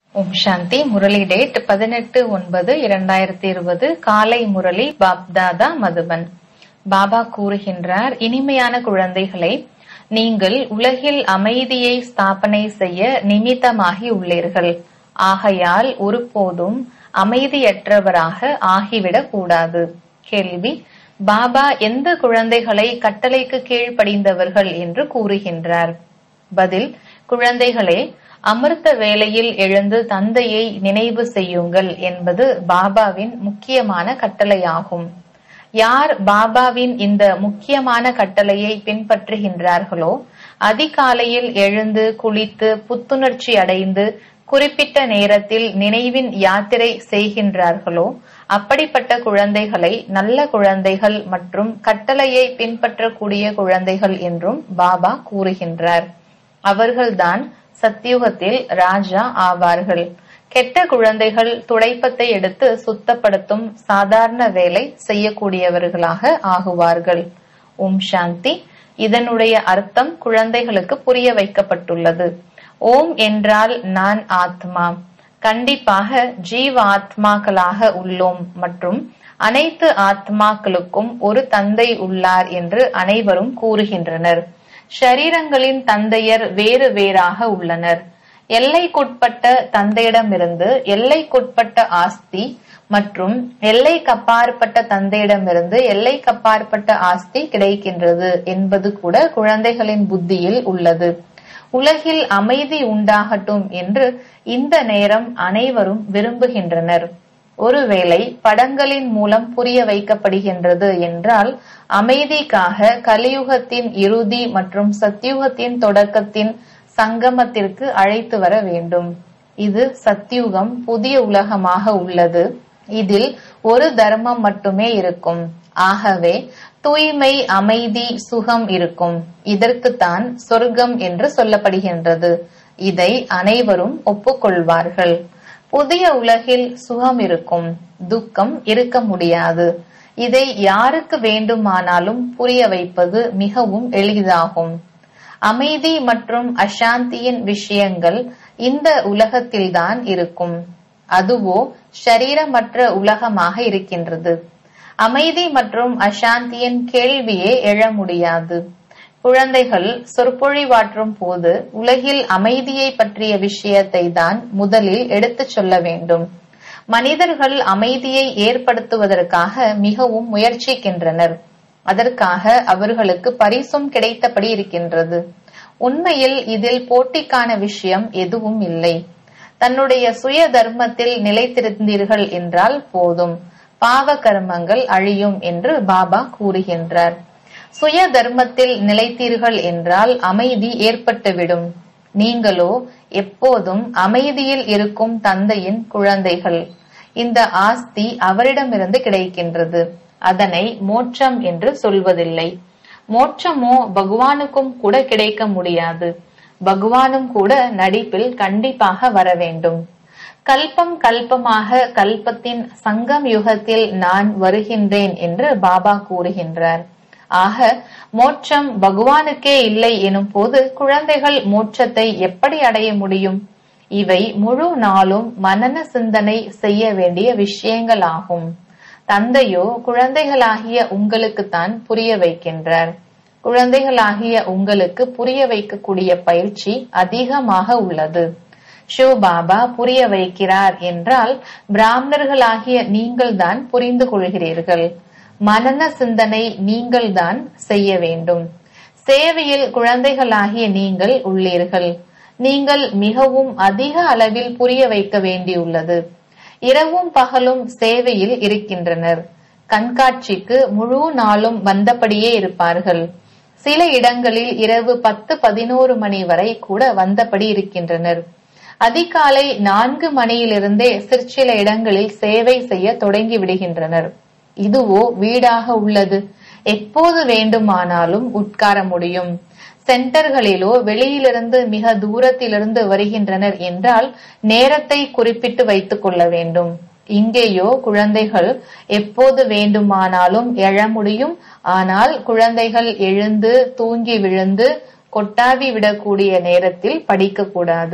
ஓம் சாந்தி Murali date பதினெட்டு ஒன்பது இரண்டாயிரத்தி இருபது காலை முரளி பாப்தாதா மதுபன் பாபா கூறுகின்றார் இனிமையான குழந்தைகளே நீங்கள் உலகில் அமைதியை ஸ்தாபனை செய்ய நிமித்தமாகி உள்ளீர்கள் ஆகையால் ஒருபோதும் அமைதியற்றவராக ஆகிவிடக் கூடாது கேள்வி பாபா எந்த குழந்தைகளை கட்டளைக்கு கீழ்ப்படிந்தவர்கள் என்று கூறுகின்றார் பதில் குழந்தைகளே அமிர்த வேளையில் எழுந்து தந்தையை நினைவு செய்யுங்கள் என்பது பாபாவின் முக்கியமான கட்டளையாகும் யார் பாபாவின் இந்த முக்கியமான கட்டளையை பின்பற்றுகின்றார்களோ அதிகாலையில் எழுந்து குளித்து புத்துணர்ச்சி அடைந்து குறிப்பிட்ட நேரத்தில் நினைவின் யாத்திரை செய்கின்றார்களோ அப்படிப்பட்ட குழந்தைகளை நல்ல குழந்தைகள் மற்றும் கட்டளையை பின்பற்றக்கூடிய குழந்தைகள் என்றும் பாபா கூறுகின்றார் அவர்கள்தான் சத்தியுகத்தில் ராஜா ஆவார்கள் கெட்ட குழந்தைகள் துடைப்பத்தை எடுத்து சுத்தப்படுத்தும் சாதாரண வேலை செய்யக்கூடியவர்களாக ஆகுவார்கள் ஓம் சாந்தி இதனுடைய அர்த்தம் குழந்தைகளுக்கு புரிய வைக்கப்பட்டுள்ளது ஓம் என்றால் நான் ஆத்மா கண்டிப்பாக ஜீவ ஆத்மாக்களாக உள்ளோம் மற்றும் அனைத்து ஆத்மாக்களுக்கும் ஒரு தந்தை உள்ளார் என்று அனைவரும் கூறுகின்றனர் ஷரீரங்களின் தந்தையர் வேறு வேறாக உள்ளனர் எல்லைக்குட்பட்ட தந்தையிடமிருந்து எல்லைக்குட்பட்ட ஆஸ்தி மற்றும் எல்லைக்கப்பாற்பட்ட தந்தையிடமிருந்து எல்லைக்கப்பாற்பட்ட ஆஸ்தி கிடைக்கின்றது என்பது கூட குழந்தைகளின் புத்தியில் உள்ளது உலகில் அமைதி உண்டாகட்டும் என்று இந்த நேரம் அனைவரும் விரும்புகின்றனர் ஒருவேளை படங்களின் மூலம் புரிய வைக்கப்படுகின்றது என்றால் அமைதிக்காக கலியுகத்தின் இறுதி மற்றும் சத்தியுகத்தின் தொடக்கத்தின் சங்கமத்திற்கு அழைத்து வர வேண்டும் இது சத்தியுகம் புதிய உலகமாக உள்ளது இதில் ஒரு தர்மம் மட்டுமே இருக்கும் ஆகவே தூய்மை அமைதி சுகம் இருக்கும் இதற்குத்தான் சொர்க்கம் என்று சொல்லப்படுகின்றது இதை அனைவரும் ஒப்புக்கொள்வார்கள் புதிய உலகில் சுகம் இருக்கும் துக்கம் இருக்க முடியாது இதை யாருக்கு வேண்டுமானாலும் புரிய வைப்பது மிகவும் எளிதாகும் அமைதி மற்றும் அசாந்தியின் விஷயங்கள் இந்த உலகத்தில்தான் இருக்கும் அதுவோ ஷரீரமற்ற உலகமாக இருக்கின்றது அமைதி மற்றும் அசாந்தியின் கேள்வியே எழ முடியாது குழந்தைகள் சொற்பொழிவாற்றும் போது உலகில் அமைதியை பற்றிய விஷயத்தை தான் முதலில் எடுத்துச் சொல்ல வேண்டும் மனிதர்கள் அமைதியை ஏற்படுத்துவதற்காக மிகவும் முயற்சிக்கின்றனர் அதற்காக அவர்களுக்கு பரிசும் கிடைத்தபடி இருக்கின்றது உண்மையில் இதில் போட்டிக்கான விஷயம் எதுவும் இல்லை தன்னுடைய சுய தர்மத்தில் நிலைத்திருந்தீர்கள் என்றால் போதும் பாவ கர்மங்கள் அழியும் என்று பாபா கூறுகின்றார் சுய தர்மத்தில் நிலைத்தீர்கள் என்றால் அமைதி ஏற்பட்டுவிடும் நீங்களோ எப்போதும் அமைதியில் இருக்கும் தந்தையின் குழந்தைகள் இந்த ஆஸ்தி அவரிடமிருந்து கிடைக்கின்றது அதனை மோட்சம் என்று சொல்வதில்லை மோட்சமோ பகவானுக்கும் கூட கிடைக்க முடியாது பகவானும் கூட நடிப்பில் கண்டிப்பாக வர வேண்டும் கல்பம் கல்பமாக கல்பத்தின் சங்கம் யுகத்தில் நான் வருகின்றேன் என்று பாபா கூறுகின்றார் ஆக மோட்சம் பகவானுக்கே இல்லை எனும் போது குழந்தைகள் மோட்சத்தை எப்படி அடைய முடியும் இவை முழு நாளும் மனன சிந்தனை செய்ய வேண்டிய விஷயங்களாகும் தந்தையோ குழந்தைகளாகிய உங்களுக்குத்தான் புரிய வைக்கின்றார் குழந்தைகளாகிய உங்களுக்கு புரிய வைக்கக்கூடிய பயிற்சி அதிகமாக உள்ளது சிவபாபா புரிய வைக்கிறார் என்றால் பிராமணர்களாகிய நீங்கள்தான் புரிந்து கொள்கிறீர்கள் மனன சிந்தனை நீங்கள்தான் செய்ய வேண்டும் சேவையில் குழந்தைகளாகிய நீங்கள் உள்ளீர்கள் நீங்கள் மிகவும் அதிக அளவில் புரிய வைக்க வேண்டியுள்ளது இரவும் பகலும் சேவையில் இருக்கின்றனர் கண்காட்சிக்கு முழு நாளும் வந்தபடியே இருப்பார்கள் சில இடங்களில் இரவு பத்து பதினோரு மணி வரை கூட வந்தபடி இருக்கின்றனர் அதிகாலை நான்கு மணியிலிருந்தே சிற்சில இடங்களில் சேவை செய்ய தொடங்கி விடுகின்றனர் இதுவோ வீடாக உள்ளது எப்போது வேண்டுமானாலும் உட்கார முடியும் சென்டர்களிலோ வெளியிலிருந்து மிக தூரத்திலிருந்து வருகின்றனர் என்றால் நேரத்தை குறிப்பிட்டு வைத்துக் கொள்ள வேண்டும் இங்கேயோ குழந்தைகள் எப்போது வேண்டுமானாலும் எழ முடியும் ஆனால் குழந்தைகள் எழுந்து தூங்கி விழுந்து கொட்டாவி விடக்கூடிய நேரத்தில் படிக்கக்கூடாது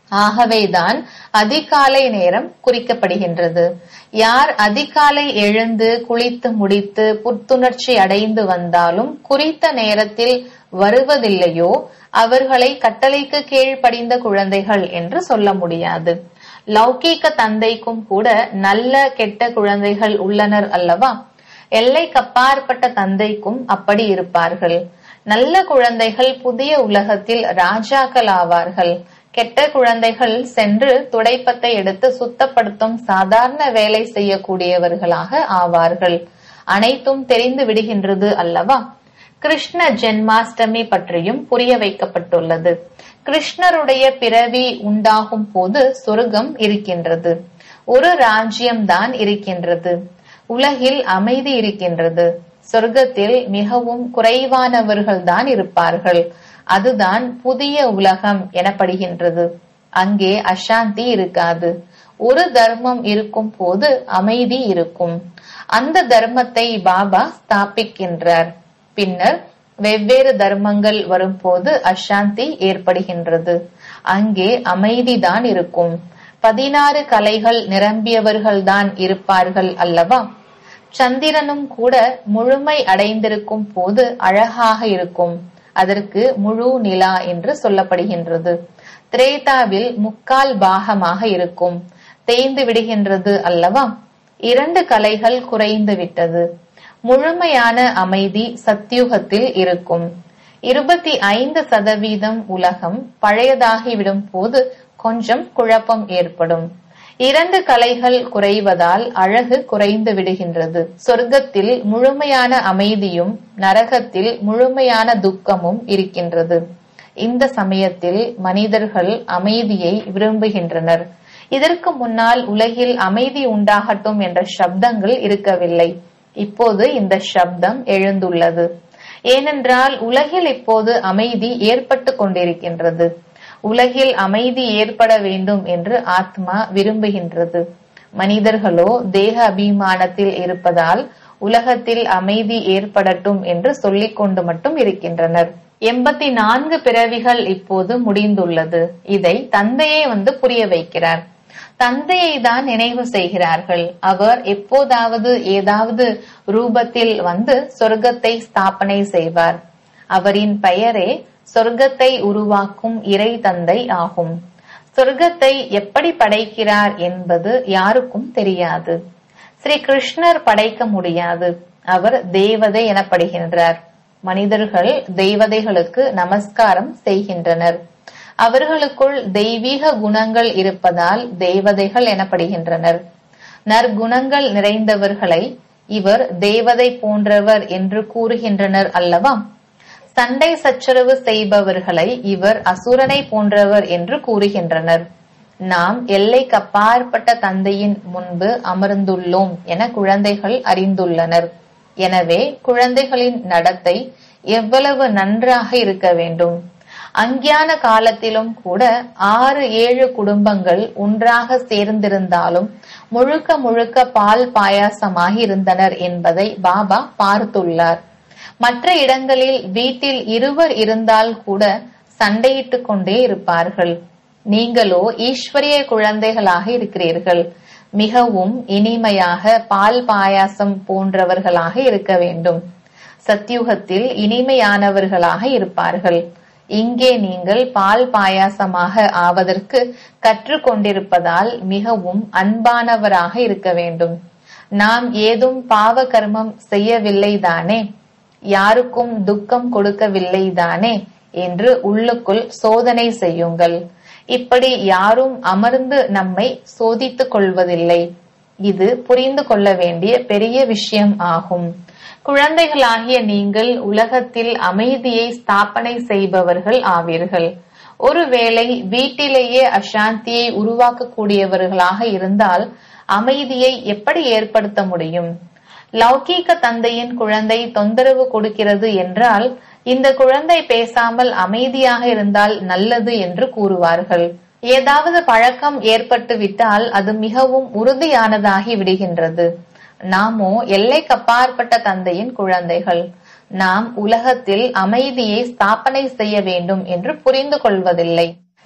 ஆகவேதான் அதிகாலை நேரம் குறிக்கப்படுகின்றது யார் அதிகாலை எழுந்து குளித்து முடித்து புத்துணர்ச்சி அடைந்து வந்தாலும் குறித்த நேரத்தில் வருவதில்லையோ அவர்களை கட்டளைக்கு கீழ்ப்படிந்த குழந்தைகள் என்று சொல்ல முடியாது லௌகீக தந்தைக்கும் கூட நல்ல கெட்ட குழந்தைகள் உள்ளனர் அல்லவா எல்லைக்கப்பாற்பட்ட தந்தைக்கும் அப்படி இருப்பார்கள் நல்ல குழந்தைகள் புதிய உலகத்தில் ராஜாக்கள் ஆவார்கள் கெட்ட குழந்தைகள் சென்று துடைப்பத்தை எடுத்து சுத்தப்படுத்தும் சாதாரண வேலை செய்யக்கூடியவர்களாக ஆவார்கள் அனைத்தும் தெரிந்து விடுகின்றது அல்லவா கிருஷ்ண ஜென்மாஷ்டமி பற்றியும் புரிய வைக்கப்பட்டுள்ளது கிருஷ்ணருடைய பிறவி உண்டாகும் போது சொர்க்கம் இருக்கின்றது ஒரு ராஜ்யம்தான் இருக்கின்றது உலகில் அமைதி இருக்கின்றது சொர்க்கத்தில் மிகவும் குறைவானவர்கள்தான் இருப்பார்கள் அதுதான் புதிய உலகம் எனப்படுகின்றது அங்கே அசாந்தி இருக்காது ஒரு தர்மம் இருக்கும் போது அமைதி இருக்கும் அந்த தர்மத்தை பாபா ஸ்தாபிக்கின்றார் பின்னர் வெவ்வேறு தர்மங்கள் வரும்போது அசாந்தி ஏற்படுகின்றது அங்கே அமைதிதான் இருக்கும் பதினாறு கலைகள் நிரம்பியவர்கள்தான் இருப்பார்கள் அல்லவா சந்திரனும் கூட முழுமை அடைந்திருக்கும் போது அழகாக இருக்கும் அதற்கு முழு நிலா என்று சொல்லப்படுகின்றது திரேதாவில் முக்கால் பாகமாக இருக்கும் தேய்ந்து விடுகின்றது அல்லவா இரண்டு கலைகள் குறைந்து விட்டது முழுமையான அமைதி சத்தியுகத்தில் இருக்கும் இருபத்தி ஐந்து சதவீதம் உலகம் பழையதாகிவிடும் போது கொஞ்சம் குழப்பம் ஏற்படும் இரண்டு கலைகள் குறைவதால் அழகு குறைந்து விடுகின்றது சொர்க்கத்தில் முழுமையான அமைதியும் நரகத்தில் முழுமையான துக்கமும் இருக்கின்றது இந்த சமயத்தில் மனிதர்கள் அமைதியை விரும்புகின்றனர் இதற்கு முன்னால் உலகில் அமைதி உண்டாகட்டும் என்ற சப்தங்கள் இருக்கவில்லை இப்போது இந்த சப்தம் எழுந்துள்ளது ஏனென்றால் உலகில் இப்போது அமைதி ஏற்பட்டு கொண்டிருக்கின்றது உலகில் அமைதி ஏற்பட வேண்டும் என்று ஆத்மா விரும்புகின்றது மனிதர்களோ தேக அபிமானத்தில் இருப்பதால் உலகத்தில் அமைதி ஏற்படட்டும் என்று சொல்லிக் கொண்டு மட்டும் இருக்கின்றனர் எண்பத்தி நான்கு பிறவிகள் இப்போது முடிந்துள்ளது இதை தந்தையே வந்து புரிய வைக்கிறார் தந்தையை தான் நினைவு செய்கிறார்கள் அவர் எப்போதாவது ஏதாவது ரூபத்தில் வந்து சொர்க்கத்தை ஸ்தாபனை செய்வார் அவரின் பெயரே சொர்க்கத்தை உருவாக்கும் இறை தந்தை ஆகும் சொர்க்கத்தை எப்படி படைக்கிறார் என்பது யாருக்கும் தெரியாது ஸ்ரீ கிருஷ்ணர் படைக்க முடியாது அவர் தேவதை எனப்படுகின்றார் மனிதர்கள் தெய்வதைகளுக்கு நமஸ்காரம் செய்கின்றனர் அவர்களுக்குள் தெய்வீக குணங்கள் இருப்பதால் தேவதைகள் எனப்படுகின்றனர் நற்குணங்கள் நிறைந்தவர்களை இவர் தேவதை போன்றவர் என்று கூறுகின்றனர் அல்லவா சண்டை சச்சரவு செய்பவர்களை இவர் அசுரனை போன்றவர் என்று கூறுகின்றனர் நாம் எல்லைக்கு அப்பாற்பட்ட தந்தையின் முன்பு அமர்ந்துள்ளோம் என குழந்தைகள் அறிந்துள்ளனர் எனவே குழந்தைகளின் நடத்தை எவ்வளவு நன்றாக இருக்க வேண்டும் அஞ்ஞான காலத்திலும் கூட ஆறு ஏழு குடும்பங்கள் ஒன்றாக சேர்ந்திருந்தாலும் முழுக்க முழுக்க பால் பாயாசமாகி இருந்தனர் என்பதை பாபா பார்த்துள்ளார் மற்ற இடங்களில் வீட்டில் இருவர் இருந்தால் கூட சண்டையிட்டுக் கொண்டே இருப்பார்கள் நீங்களோ ஈஸ்வரிய குழந்தைகளாக இருக்கிறீர்கள் மிகவும் இனிமையாக பால் பாயாசம் போன்றவர்களாக இருக்க வேண்டும் சத்யுகத்தில் இனிமையானவர்களாக இருப்பார்கள் இங்கே நீங்கள் பால் பாயாசமாக ஆவதற்கு கற்றுக்கொண்டிருப்பதால் மிகவும் அன்பானவராக இருக்க வேண்டும் நாம் ஏதும் பாவ கர்மம் செய்யவில்லை தானே யாருக்கும் துக்கம் கொடுக்கவில்லை தானே என்று உள்ளுக்குள் சோதனை செய்யுங்கள் இப்படி யாரும் அமர்ந்து நம்மை சோதித்துக் கொள்வதில்லை இது புரிந்து கொள்ள வேண்டிய பெரிய விஷயம் ஆகும் குழந்தைகளாகிய நீங்கள் உலகத்தில் அமைதியை ஸ்தாபனை செய்பவர்கள் ஆவீர்கள் ஒருவேளை வீட்டிலேயே அசாந்தியை உருவாக்கக்கூடியவர்களாக இருந்தால் அமைதியை எப்படி ஏற்படுத்த முடியும் லௌகீக தந்தையின் குழந்தை தொந்தரவு கொடுக்கிறது என்றால் இந்த குழந்தை பேசாமல் அமைதியாக இருந்தால் நல்லது என்று கூறுவார்கள் ஏதாவது பழக்கம் ஏற்பட்டு விட்டால் அது மிகவும் உறுதியானதாகி விடுகின்றது நாமோ எல்லைக்கப்பாற்பட்ட தந்தையின் குழந்தைகள் நாம் உலகத்தில் அமைதியை ஸ்தாபனை செய்ய வேண்டும் என்று புரிந்து கொள்வதில்லை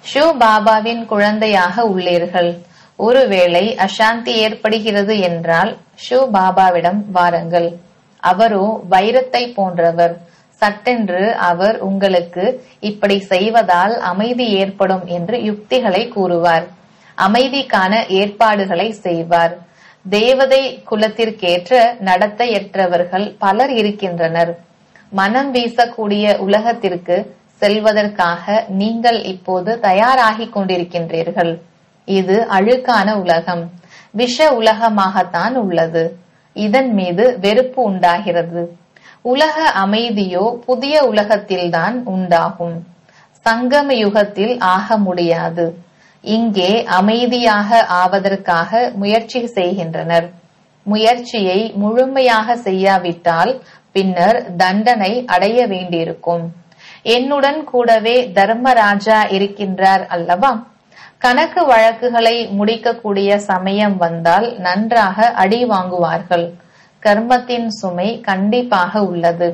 ஷிவ பாபாவின் குழந்தையாக உள்ளீர்கள் ஒருவேளை அசாந்தி ஏற்படுகிறது என்றால் ஷிவ பாபாவிடம் வாருங்கள் அவரோ வைரத்தை போன்றவர் சட்டென்று அவர் உங்களுக்கு இப்படி செய்வதால் அமைதி ஏற்படும் என்று யுக்திகளை கூறுவார் அமைதிக்கான ஏற்பாடுகளை செய்வார் தேவதை குலத்திற்கேற்ற நடத்தையற்றவர்கள் பலர் இருக்கின்றனர் மனம் வீசக்கூடிய உலகத்திற்கு செல்வதற்காக நீங்கள் இப்போது தயாராகிக் கொண்டிருக்கின்றீர்கள் இது அழுக்கான உலகம் விஷ உலகமாகத்தான் உள்ளது இதன் மீது வெறுப்பு உண்டாகிறது உலக அமைதியோ புதிய உலகத்தில்தான் உண்டாகும் சங்கம யுகத்தில் ஆக முடியாது இங்கே அமைதியாக ஆவதற்காக முயற்சி செய்கின்றனர் முயற்சியை முழுமையாக செய்யாவிட்டால் பின்னர் தண்டனை அடைய வேண்டியிருக்கும் என்னுடன் கூடவே தர்மராஜா இருக்கின்றார் அல்லவா கணக்கு வழக்குகளை முடிக்கக்கூடிய சமயம் வந்தால் நன்றாக அடி வாங்குவார்கள் கர்மத்தின் சுமை கண்டிப்பாக உள்ளது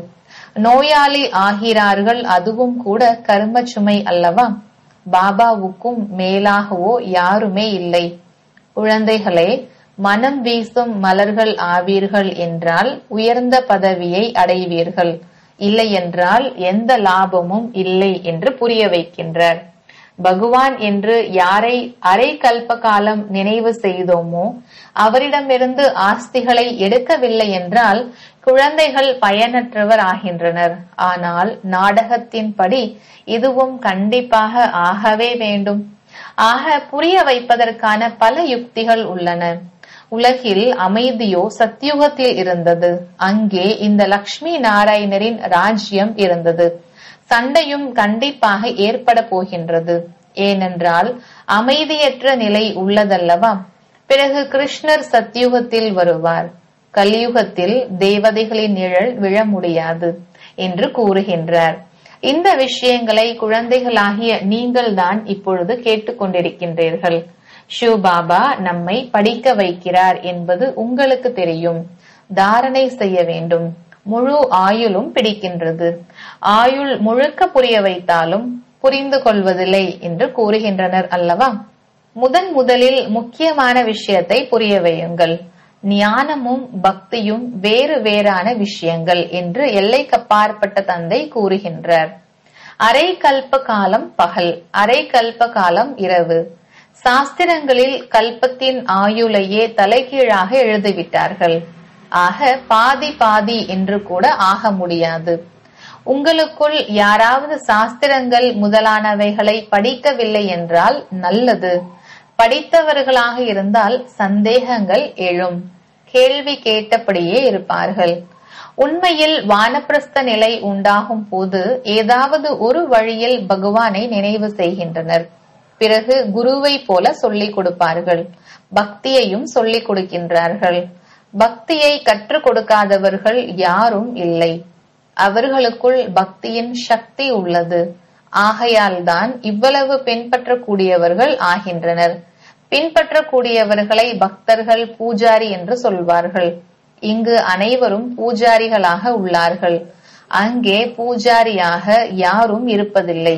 நோயாளி ஆகிறார்கள் அதுவும் கூட கர்ம சுமை அல்லவா பாபாவுக்கும் மேலாகவோ யாருமே இல்லை குழந்தைகளே மனம் வீசும் மலர்கள் ஆவீர்கள் என்றால் உயர்ந்த பதவியை அடைவீர்கள் இல்லை என்றால் எந்த லாபமும் இல்லை என்று புரிய வைக்கின்றார் பகவான் என்று யாரை அரை கல்ப காலம் நினைவு செய்தோமோ அவரிடமிருந்து ஆஸ்திகளை எடுக்கவில்லை என்றால் குழந்தைகள் பயனற்றவர் ஆகின்றனர் ஆனால் நாடகத்தின்படி இதுவும் கண்டிப்பாக ஆகவே வேண்டும் ஆக புரிய வைப்பதற்கான பல யுக்திகள் உள்ளன உலகில் அமைதியோ சத்தியுகத்தில் இருந்தது அங்கே இந்த லக்ஷ்மி நாராயணரின் ராஜ்யம் இருந்தது சண்டையும் கண்டிப்பாக ஏற்பட போகின்றது ஏனென்றால் அமைதியற்ற நிலை உள்ளதல்லவா பிறகு கிருஷ்ணர் சத்தியுகத்தில் வருவார் கலியுகத்தில் தேவதைகளின் நிழல் விழ முடியாது என்று கூறுகின்றார் இந்த விஷயங்களை குழந்தைகளாகிய நீங்கள்தான் இப்பொழுது கேட்டுக்கொண்டிருக்கின்றீர்கள் சிவபாபா நம்மை படிக்க வைக்கிறார் என்பது உங்களுக்கு தெரியும் தாரணை செய்ய வேண்டும் முழு ஆயுளும் பிடிக்கின்றது ஆயுள் முழுக்க புரிய வைத்தாலும் புரிந்து கொள்வதில்லை என்று கூறுகின்றனர் அல்லவா முதன் முதலில் முக்கியமான விஷயத்தை புரிய வையுங்கள் ஞானமும் பக்தியும் வேறு வேறான விஷயங்கள் என்று எல்லைக்கப்பாற்பட்ட தந்தை கூறுகின்றார் அரை கல்ப காலம் பகல் அரை கல்ப காலம் இரவு சாஸ்திரங்களில் கல்பத்தின் ஆயுளையே தலைகீழாக எழுதிவிட்டார்கள் ஆக பாதி பாதி என்று கூட ஆக முடியாது உங்களுக்குள் யாராவது சாஸ்திரங்கள் முதலானவைகளை படிக்கவில்லை என்றால் நல்லது படித்தவர்களாக இருந்தால் சந்தேகங்கள் எழும் கேள்வி கேட்டபடியே இருப்பார்கள் உண்மையில் வானப்பிரஸ்த நிலை உண்டாகும் போது ஏதாவது ஒரு வழியில் பகவானை நினைவு செய்கின்றனர் பிறகு குருவை போல சொல்லிக் கொடுப்பார்கள் பக்தியையும் சொல்லிக் கொடுக்கின்றார்கள் பக்தியை கற்றுக் கொடுக்காதவர்கள் யாரும் இல்லை அவர்களுக்குள் பக்தியின் சக்தி உள்ளது ஆகையால்தான் இவ்வளவு பின்பற்றக்கூடியவர்கள் ஆகின்றனர் பின்பற்றக்கூடியவர்களை பக்தர்கள் பூஜாரி என்று சொல்வார்கள் இங்கு அனைவரும் பூஜாரிகளாக உள்ளார்கள் அங்கே பூஜாரியாக யாரும் இருப்பதில்லை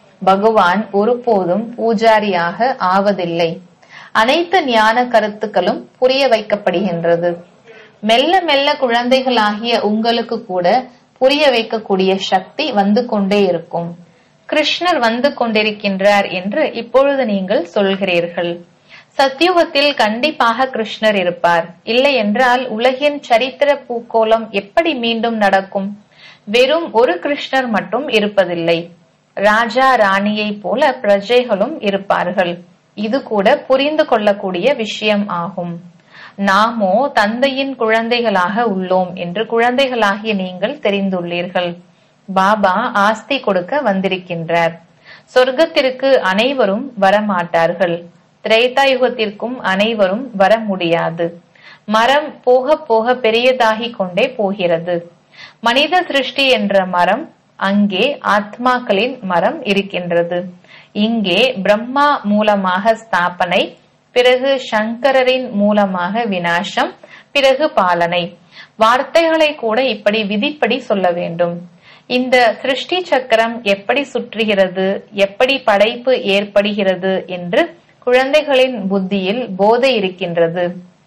பகவான் ஒருபோதும் பூஜாரியாக ஆவதில்லை அனைத்து ஞான கருத்துக்களும் புரிய வைக்கப்படுகின்றது மெல்ல மெல்ல குழந்தைகளாகிய உங்களுக்கு கூட புரிய வைக்கக்கூடிய சக்தி வந்து கொண்டே இருக்கும் கிருஷ்ணர் வந்து கொண்டிருக்கின்றார் என்று இப்பொழுது நீங்கள் சொல்கிறீர்கள் சத்தியுகத்தில் கண்டிப்பாக கிருஷ்ணர் இருப்பார் இல்லை என்றால் உலகின் சரித்திர பூக்கோளம் எப்படி மீண்டும் நடக்கும் வெறும் ஒரு கிருஷ்ணர் மட்டும் இருப்பதில்லை ராஜா ராணியை போல பிரஜைகளும் இருப்பார்கள் இது கூட புரிந்து கொள்ளக்கூடிய விஷயம் ஆகும் நாமோ தந்தையின் குழந்தைகளாக உள்ளோம் என்று குழந்தைகளாகிய நீங்கள் தெரிந்துள்ளீர்கள் பாபா ஆஸ்தி கொடுக்க வந்திருக்கின்றார் சொர்க்கத்திற்கு அனைவரும் வரமாட்டார்கள் திரேதாயுகத்திற்கும் அனைவரும் வர முடியாது மரம் போக போக பெரியதாகிக் கொண்டே போகிறது மனித சிருஷ்டி என்ற மரம் அங்கே ஆத்மாக்களின் மரம் இருக்கின்றது இங்கே பிரம்மா மூலமாக ஸ்தாபனை பிறகு சங்கரரின் மூலமாக வினாசம் பிறகு பாலனை வார்த்தைகளை கூட இப்படி விதிப்படி சொல்ல வேண்டும் இந்த சிருஷ்டி சக்கரம் எப்படி சுற்றுகிறது எப்படி படைப்பு ஏற்படுகிறது என்று குழந்தைகளின் புத்தியில் போதை இருக்கின்றது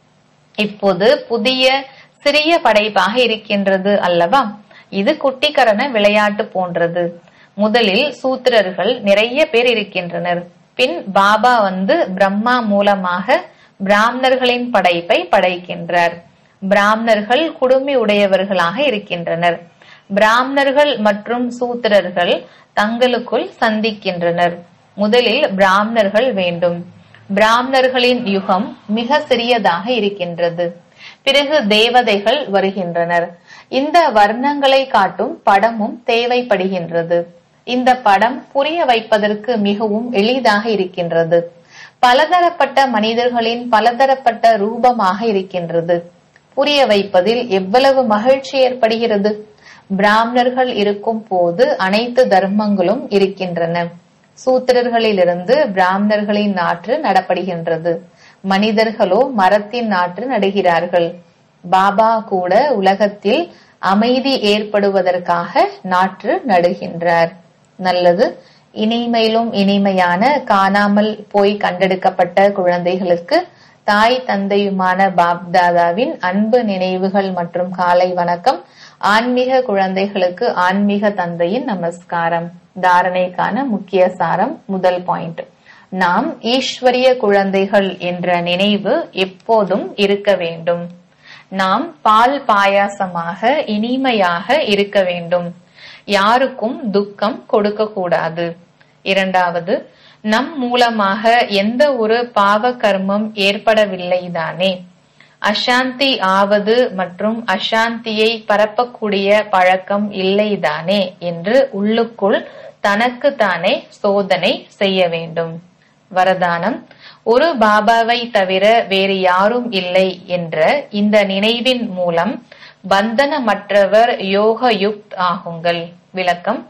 இப்போது புதிய சிறிய படைப்பாக இருக்கின்றது அல்லவா இது குட்டிக்கரண விளையாட்டு போன்றது முதலில் சூத்திரர்கள் நிறைய பேர் இருக்கின்றனர் பின் பாபா வந்து பிரம்மா மூலமாக பிராமணர்களின் படைப்பை படைக்கின்றார் பிராமணர்கள் குடுமி உடையவர்களாக இருக்கின்றனர் பிராமணர்கள் மற்றும் சூத்திரர்கள் தங்களுக்குள் சந்திக்கின்றனர் முதலில் பிராமணர்கள் வேண்டும் பிராமணர்களின் யுகம் மிக சிறியதாக இருக்கின்றது பிறகு தேவதைகள் வருகின்றனர் இந்த வர்ணங்களை காட்டும் படமும் தேவைப்படுகின்றது இந்த படம் புரிய வைப்பதற்கு மிகவும் எளிதாக இருக்கின்றது பலதரப்பட்ட மனிதர்களின் பலதரப்பட்ட ரூபமாக இருக்கின்றது புரிய வைப்பதில் எவ்வளவு மகிழ்ச்சி ஏற்படுகிறது பிராமணர்கள் இருக்கும் போது அனைத்து தர்மங்களும் இருக்கின்றன சூத்திரர்களிலிருந்து பிராமணர்களின் நாற்று நடப்படுகின்றது மனிதர்களோ மரத்தின் நாற்று நடுகிறார்கள் பாபா கூட உலகத்தில் அமைதி ஏற்படுவதற்காக நாற்று நடுகின்றார் நல்லது இனிமையிலும் இனிமையான காணாமல் போய் கண்டெடுக்கப்பட்ட குழந்தைகளுக்கு தாய் தந்தையுமான பாப்தாதாவின் அன்பு நினைவுகள் மற்றும் காலை வணக்கம் ஆன்மீக குழந்தைகளுக்கு ஆன்மீக தந்தையின் நமஸ்காரம் தாரணைக்கான முக்கிய சாரம் முதல் பாயிண்ட் நாம் ஈஸ்வரிய குழந்தைகள் என்ற நினைவு எப்போதும் இருக்க வேண்டும் நாம் பால் பாயாசமாக இனிமையாக இருக்க வேண்டும் யாருக்கும் துக்கம் கொடுக்க கூடாது இரண்டாவது நம் மூலமாக எந்த ஒரு பாவ கர்மம் ஏற்படவில்லைதானே அசாந்தி ஆவது மற்றும் அசாந்தியை பரப்பக்கூடிய பழக்கம் இல்லைதானே என்று உள்ளுக்குள் தனக்கு தானே சோதனை செய்ய வேண்டும் வரதானம் ஒரு பாபாவை தவிர வேறு யாரும் இல்லை என்ற இந்த நினைவின் மூலம் பந்தனமற்றவர் யோக யுக்த் ஆகுங்கள் விளக்கம்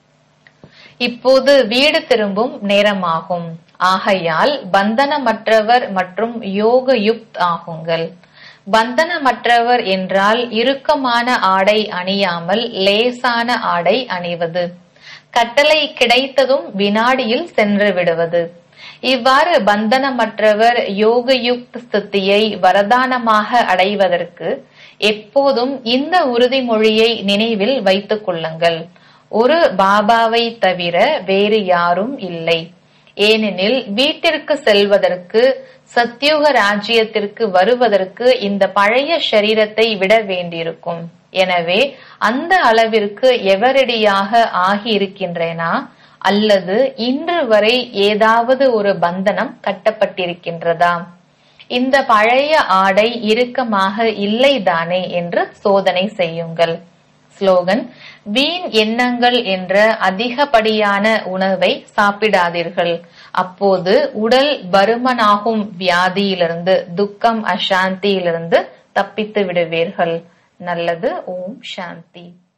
இப்போது வீடு திரும்பும் நேரமாகும் ஆகையால் பந்தனமற்றவர் மற்றும் யோக யுக்த் ஆகுங்கள் பந்தனமற்றவர் என்றால் இறுக்கமான ஆடை அணியாமல் லேசான ஆடை அணிவது கட்டளை கிடைத்ததும் வினாடியில் சென்று விடுவது இவ்வாறு பந்தனமற்றவர் யோகயுக்த் ஸ்திதியை வரதானமாக அடைவதற்கு எப்போதும் இந்த உறுதிமொழியை நினைவில் வைத்துக் கொள்ளுங்கள் ஒரு பாபாவை தவிர வேறு யாரும் இல்லை ஏனெனில் வீட்டிற்கு செல்வதற்கு சத்யுக ராஜ்யத்திற்கு வருவதற்கு இந்த பழைய சரீரத்தை விட வேண்டியிருக்கும் எனவே அந்த அளவிற்கு எவரடியாக ஆகி இருக்கின்றேனா அல்லது இன்று வரை ஏதாவது ஒரு பந்தனம் கட்டப்பட்டிருக்கின்றதா இந்த பழைய ஆடை இறுக்கமாக இல்லைதானே என்று சோதனை செய்யுங்கள் ஸ்லோகன் வீண் எண்ணங்கள் என்ற அதிகப்படியான உணவை சாப்பிடாதீர்கள் அப்போது உடல் பருமனாகும் வியாதியிலிருந்து துக்கம் அசாந்தியிலிருந்து தப்பித்து விடுவீர்கள் நல்லது ஓம் சாந்தி